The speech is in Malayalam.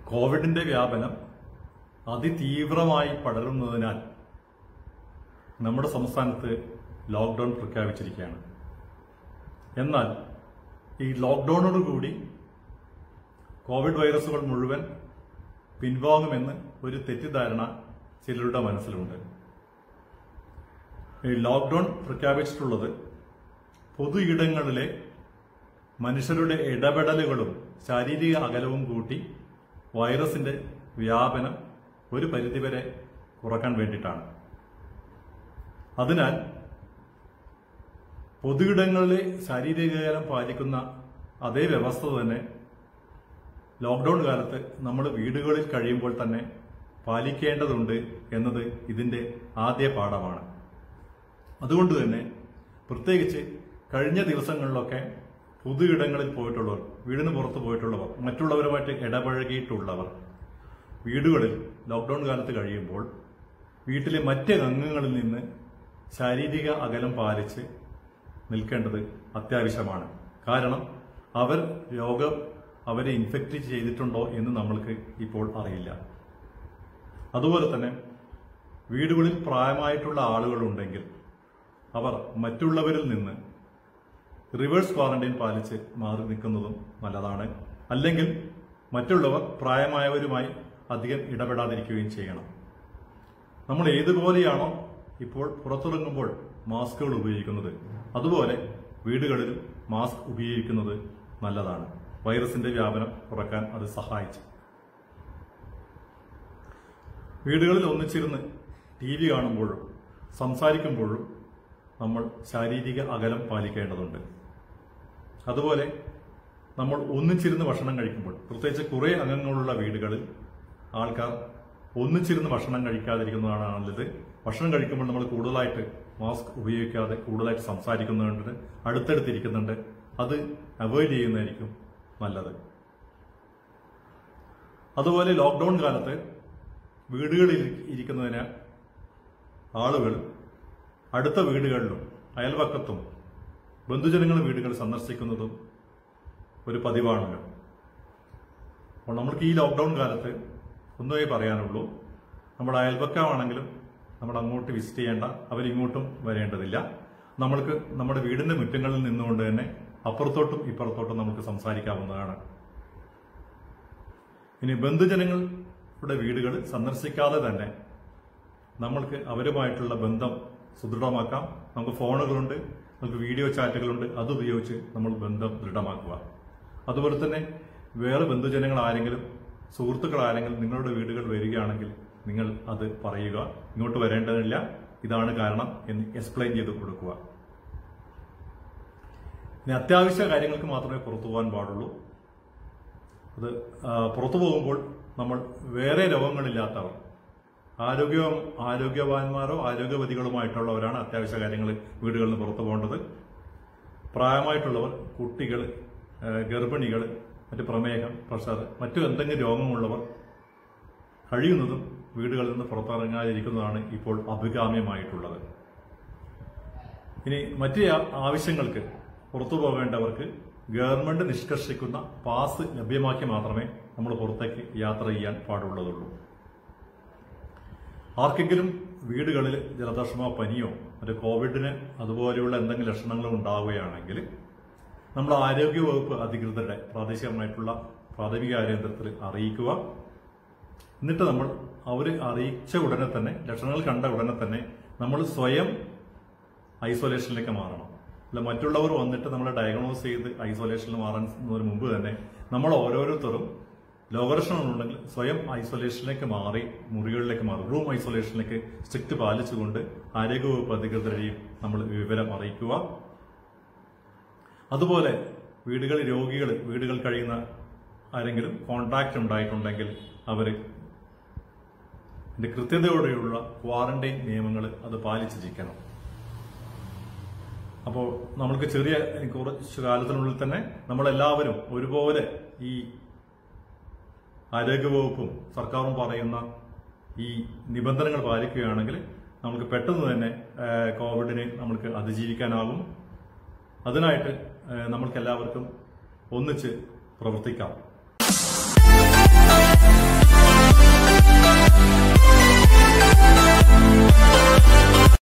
കോവിഡിന്റെ വ്യാപനം അതിതീവ്രമായി പടരുന്നതിനാൽ നമ്മുടെ സംസ്ഥാനത്ത് ലോക്ക്ഡൌൺ പ്രഖ്യാപിച്ചിരിക്കുകയാണ് എന്നാൽ ഈ ലോക്ക്ഡൌണോടുകൂടി കോവിഡ് വൈറസുകൾ മുഴുവൻ പിൻവാങ്ങുമെന്ന് ഒരു തെറ്റിദ്ധാരണ ചിലരുടെ മനസ്സിലുണ്ട് ഈ ലോക്ക്ഡൌൺ പ്രഖ്യാപിച്ചിട്ടുള്ളത് പൊതു ഇടങ്ങളിലെ മനുഷ്യരുടെ ഇടപെടലുകളും ശാരീരിക അകലവും കൂട്ടി വൈറസിന്റെ വ്യാപനം ഒരു പരിധിവരെ കുറക്കാൻ വേണ്ടിയിട്ടാണ് അതിനാൽ പൊതുയിടങ്ങളിലെ ശാരീരിക അകലം പാലിക്കുന്ന അതേ വ്യവസ്ഥ തന്നെ ലോക്ക്ഡൌൺ കാലത്ത് നമ്മൾ വീടുകളിൽ കഴിയുമ്പോൾ തന്നെ പാലിക്കേണ്ടതുണ്ട് എന്നത് ഇതിന്റെ ആദ്യ പാഠമാണ് അതുകൊണ്ട് തന്നെ പ്രത്യേകിച്ച് കഴിഞ്ഞ ദിവസങ്ങളിലൊക്കെ പൊതു ഇടങ്ങളിൽ പോയിട്ടുള്ളവർ വീടിന് പുറത്ത് പോയിട്ടുള്ളവർ മറ്റുള്ളവരുമായിട്ട് ഇടപഴകിയിട്ടുള്ളവർ വീടുകളിൽ ലോക്ക്ഡൌൺ കാലത്ത് കഴിയുമ്പോൾ വീട്ടിലെ മറ്റ് അംഗങ്ങളിൽ നിന്ന് ശാരീരിക അകലം പാലിച്ച് നിൽക്കേണ്ടത് അത്യാവശ്യമാണ് കാരണം അവർ രോഗം അവരെ ഇൻഫെക്റ്റ് ചെയ്തിട്ടുണ്ടോ എന്ന് നമ്മൾക്ക് ഇപ്പോൾ അറിയില്ല അതുപോലെ തന്നെ വീടുകളിൽ പ്രായമായിട്ടുള്ള ആളുകളുണ്ടെങ്കിൽ അവർ മറ്റുള്ളവരിൽ നിന്ന് റിവേഴ്സ് ക്വാറന്റൈൻ പാലിച്ച് മാറി നിൽക്കുന്നതും നല്ലതാണ് അല്ലെങ്കിൽ മറ്റുള്ളവർ പ്രായമായവരുമായി അധികം ഇടപെടാതിരിക്കുകയും ചെയ്യണം നമ്മൾ ഏതുപോലെയാണോ ഇപ്പോൾ പുറത്തിറങ്ങുമ്പോൾ മാസ്കുകൾ ഉപയോഗിക്കുന്നത് അതുപോലെ വീടുകളിലും മാസ്ക് ഉപയോഗിക്കുന്നത് നല്ലതാണ് വൈറസിന്റെ വ്യാപനം കുറക്കാൻ അത് സഹായിച്ചു വീടുകളിൽ ഒന്നിച്ചിരുന്ന് ടി വി കാണുമ്പോഴും സംസാരിക്കുമ്പോഴും നമ്മൾ ശാരീരിക അകലം പാലിക്കേണ്ടതുണ്ട് അതുപോലെ നമ്മൾ ഒന്നിച്ചിരുന്ന് ഭക്ഷണം കഴിക്കുമ്പോൾ പ്രത്യേകിച്ച് കുറേ അംഗങ്ങളുള്ള വീടുകളിൽ ആൾക്കാർ ഒന്നിച്ചിരുന്ന് ഭക്ഷണം കഴിക്കാതിരിക്കുന്നതാണ് നല്ലത് ഭക്ഷണം കഴിക്കുമ്പോൾ നമ്മൾ കൂടുതലായിട്ട് മാസ്ക് ഉപയോഗിക്കാതെ കൂടുതലായിട്ട് സംസാരിക്കുന്നുണ്ട് അടുത്തടുത്തിരിക്കുന്നുണ്ട് അത് അവോയ്ഡ് ചെയ്യുന്നതായിരിക്കും നല്ലത് അതുപോലെ ലോക്ക്ഡൌൺ കാലത്ത് വീടുകളിൽ ഇരിക്കുന്നതിന് ആളുകൾ അടുത്ത വീടുകളിലും അയൽവക്കത്തും ബന്ധുജനങ്ങളുടെ വീടുകൾ സന്ദർശിക്കുന്നതും ഒരു പതിവാണല്ലോ അപ്പോൾ നമ്മൾക്ക് ഈ ലോക്ക്ഡൌൺ കാലത്ത് ഒന്നേ പറയാനുള്ളൂ നമ്മുടെ അയൽവക്കമാണെങ്കിലും നമ്മൾ അങ്ങോട്ട് വിസിറ്റ് ചെയ്യേണ്ട അവരിങ്ങോട്ടും വരേണ്ടതില്ല നമ്മൾക്ക് നമ്മുടെ വീടിന്റെ മുറ്റങ്ങളിൽ നിന്നുകൊണ്ട് തന്നെ അപ്പുറത്തോട്ടും ഇപ്പുറത്തോട്ടും നമുക്ക് സംസാരിക്കാവുന്നതാണ് ഇനി ബന്ധുജനങ്ങളുടെ വീടുകൾ സന്ദർശിക്കാതെ തന്നെ നമ്മൾക്ക് അവരുമായിട്ടുള്ള ബന്ധം സുദൃഢമാക്കാം നമുക്ക് ഫോണുകളുണ്ട് നമുക്ക് വീഡിയോ ചാറ്റുകളുണ്ട് അതുപയോഗിച്ച് നമ്മൾ ബന്ധം ദൃഢമാക്കുക അതുപോലെ തന്നെ വേറെ ബന്ധുജനങ്ങൾ ആരെങ്കിലും സുഹൃത്തുക്കൾ ആരെങ്കിലും നിങ്ങളുടെ വീടുകൾ വരികയാണെങ്കിൽ നിങ്ങൾ അത് പറയുക ഇങ്ങോട്ട് വരേണ്ടതില്ല ഇതാണ് കാരണം എന്ന് എക്സ്പ്ലെയിൻ ചെയ്ത് കൊടുക്കുക ഇനി അത്യാവശ്യ കാര്യങ്ങൾക്ക് മാത്രമേ പുറത്തു പോകാൻ പാടുള്ളൂ അത് ആ, പുറത്തു പോകുമ്പോൾ നമ്മൾ വേറെ രോഗങ്ങളില്ലാത്തവർ ആരോഗ്യ ആരോഗ്യവാന്മാരോ ആരോഗ്യവതികളുമായിട്ടുള്ളവരാണ് അത്യാവശ്യ കാര്യങ്ങൾ വീടുകളിൽ നിന്ന് പുറത്തു പോകേണ്ടത് പ്രായമായിട്ടുള്ളവർ കുട്ടികൾ ഗർഭിണികൾ മറ്റ് പ്രമേഹം പ്രഷർ മറ്റു എന്തെങ്കിലും രോഗമുള്ളവർ കഴിയുന്നതും വീടുകളിൽ നിന്ന് പുറത്തിറങ്ങാതിരിക്കുന്നതാണ് ഇപ്പോൾ അഭികാമ്യമായിട്ടുള്ളത് ഇനി മറ്റ് ആ- ആവശ്യങ്ങൾക്ക് പുറത്തു പോകേണ്ടവർക്ക് ഗവൺമെന്റ് നിഷ്കർഷിക്കുന്ന പാസ് ലഭ്യമാക്കി മാത്രമേ നമ്മൾ പുറത്തേക്ക് യാത്ര ചെയ്യാൻ പാടുള്ളതുള്ളൂ ആർക്കെങ്കിലും വീടുകളിൽ ജലദോഷമോ പനിയോ മറ്റു കോവിഡിന് അതുപോലെയുള്ള എന്തെങ്കിലും ലക്ഷണങ്ങൾ ഉണ്ടാവുകയാണെങ്കിൽ നമ്മൾ ആരോഗ്യവകുപ്പ് അധികൃതരുടെ പ്രാദേശികമായിട്ടുള്ള പ്രാഥമിക ആരോഗ്യത്തിൽ അറിയിക്കുക എന്നിട്ട് നമ്മൾ അവർ അറിയിച്ച ഉടനെ തന്നെ ലക്ഷണങ്ങൾ കണ്ട ഉടനെ തന്നെ നമ്മൾ സ്വയം ഐസൊലേഷനിലേക്ക് മാറണം അല്ല മറ്റുള്ളവർ വന്നിട്ട് നമ്മൾ ഡയഗ്നോസ് ചെയ്ത് ഐസൊലേഷനിൽ മാറുന്നതിന് മുമ്പ് തന്നെ നമ്മൾ ഓരോരുത്തരും രോഗലക്ഷണങ്ങളുണ്ടെങ്കിൽ സ്വയം ഐസൊലേഷനിലേക്ക് മാറി മുറികളിലേക്ക് മാറി റൂം ഐസൊലേഷനിലേക്ക് സ്ട്രിക്റ്റ് പാലിച്ചുകൊണ്ട് ആരോഗ്യവകുപ്പ് അധികൃതരെയും നമ്മൾ വിവരം അറിയിക്കുക അതുപോലെ വീടുകളിൽ രോഗികൾ വീടുകൾ കഴിയുന്ന ആരെങ്കിലും കോൺടാക്ട് ഉണ്ടായിട്ടുണ്ടെങ്കിൽ അവർ ഇതിന്റെ കൃത്യതയോടെയുള്ള ക്വാറന്റൈൻ നിയമങ്ങൾ അത് പാലിച്ചിരിക്കണം അപ്പോൾ നമ്മൾക്ക് ചെറിയ കുറച്ച് കാലത്തിനുള്ളിൽ തന്നെ നമ്മളെല്ലാവരും ഒരുപോലെ ഈ ആരോഗ്യവകുപ്പും സർക്കാരും പറയുന്ന ഈ നിബന്ധനകൾ പാലിക്കുകയാണെങ്കിൽ നമുക്ക് പെട്ടെന്ന് തന്നെ ആ, കോവിഡിനെ നമുക്ക് അതിജീവിക്കാനാകും അതിനായിട്ട് ആ, നമ്മൾക്ക് എല്ലാവർക്കും ഒന്നിച്ച് പ്രവർത്തിക്കാം